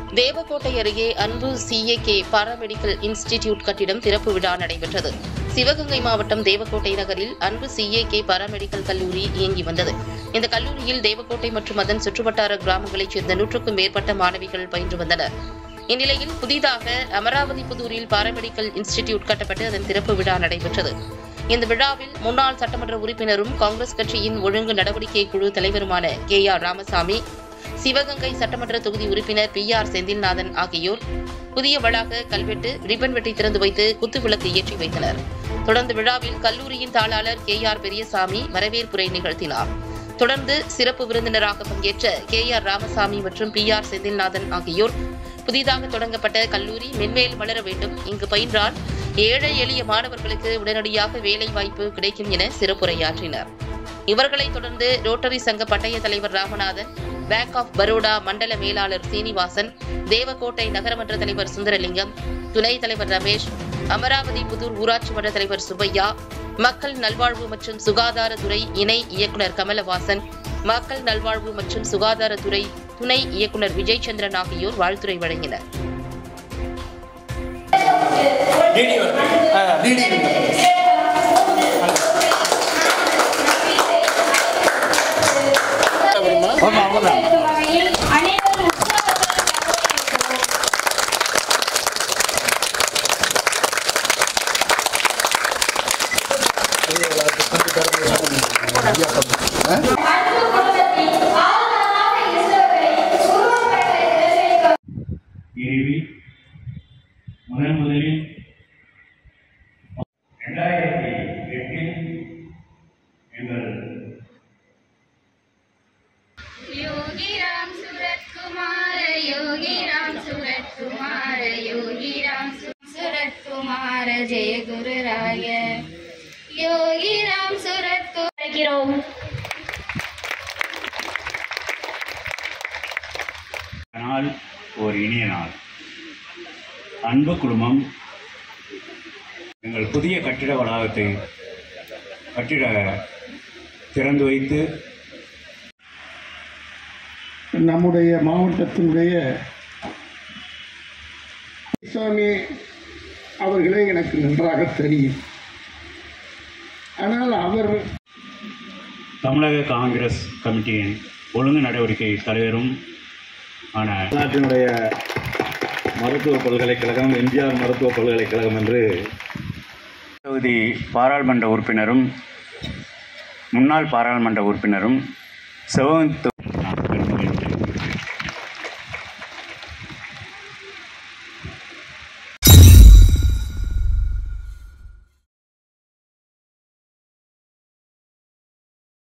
தேவக்கோட்டை அருகே அன்பு CAK paramedical institute கட்டிடம் திறப்பு விழா நடைபெற்றது சிவகங்கை மாவட்டம் தேவக்கோட்டை நகரில் அன்பு சிஏகே பாராமெடிக்கல் கல்லூரி இயங்கி வந்தது இந்த கல்லூரியில் தேவக்கோட்டை மற்றும் அதன் சுற்றுவட்டார கிராமங்களைச் சேர்ந்த நூற்றுக்கும் மேற்பட்ட மாணவிகள் பயின்று வந்தனர் இந்நிலையில் புதிதாக அமராவதி புதூரில் பாராமெடிக்கல் இன்ஸ்டிடியூட் கட்டப்பட்டு அதன் திறப்பு விழா நடைபெற்றது இந்த விழாவில் முன்னாள் சட்டமன்ற உறுப்பினரும் காங்கிரஸ் கட்சியின் ஒழுங்கு நடவடிக்கை குழு தலைவருமான கே ஆர் ராமசாமி சிவகங்கை சட்டமன்ற தொகுதி உறுப்பினர் பி ஆர் செந்தில்நாதன் ஆகியோர் புதிய வளாக கல்வெட்டு ரிப்பன் வெட்டி திறந்து வைத்து குத்துவிளக்கு ஏற்றி வைத்தனர் தொடர்ந்து விழாவில் கல்லூரியின் தாளாளர் கே ஆர் பெரியசாமி வரவேற்புரை நிகழ்த்தினார் தொடர்ந்து சிறப்பு விருந்தினராக பங்கேற்ற கே ஆர் ராமசாமி மற்றும் பி ஆர் செந்தில்நாதன் ஆகியோர் புதிதாக தொடங்கப்பட்ட கல்லூரி மென்மேல் வளர வேண்டும் இங்கு பயின்றால் ஏழை எளிய மாணவர்களுக்கு உடனடியாக வேலை வாய்ப்பு கிடைக்கும் என சிறப்புரையாற்றினர் இவர்களைத் தொடர்ந்து ரோட்டரி சங்க பட்டய தலைவர் ராமநாதன் பேங்க் ஆஃப் பரோடா மண்டல மேலாளர் சீனிவாசன் தேவக்கோட்டை நகரமன்ற தலைவர் சுந்தரலிங்கம் துணைத் தலைவர் ரமேஷ் அமராவதி புதூர் ஊராட்சி மன்ற தலைவர் சுப்பையா மக்கள் நல்வாழ்வு மற்றும் சுகாதாரத்துறை இணை இயக்குநர் கமலவாசன் மக்கள் நல்வாழ்வு மற்றும் சுகாதாரத்துறை துணை இயக்குநர் விஜய் சந்திரன் ஆகியோர் வாழ்த்துரை வழங்கினர் டிடி வருது டிடி அனைவரும் இறுதி முதன் முதலில் ரெண்டாயிரத்தி எட்டில் எங்கள் योगी राम सूरत कुमार योगी राम सूरत कुमार योगी राम सु- सूरत कुमार जय गुरुराय योगी राम सूरत को அழைக்கிறோம் நாள் ஒரு இனிய நாள் அன்பு குடும்பம் எங்கள் புதிய கட்டிட வளாகத்தை கட்டிட திறந்து வைத்து நம்முடைய மாவட்டத்தினுடைய சாமி அவர்களே எனக்கு நன்றாக தெரியும் ஆனால் அவர் தமிழக காங்கிரஸ் கமிட்டியின் ஒழுங்கு நடவடிக்கை தலைவரும் ஆன நாட்டினுடைய மருத்துவ பல்கலைக்கழகம் எம்ஜிஆர் மருத்துவ பல்கலைக்கழகம் என்று தொகுதி பாராளுமன்ற உறுப்பினரும் முன்னாள் பாராளுமன்ற உறுப்பினரும் சிவகங்கை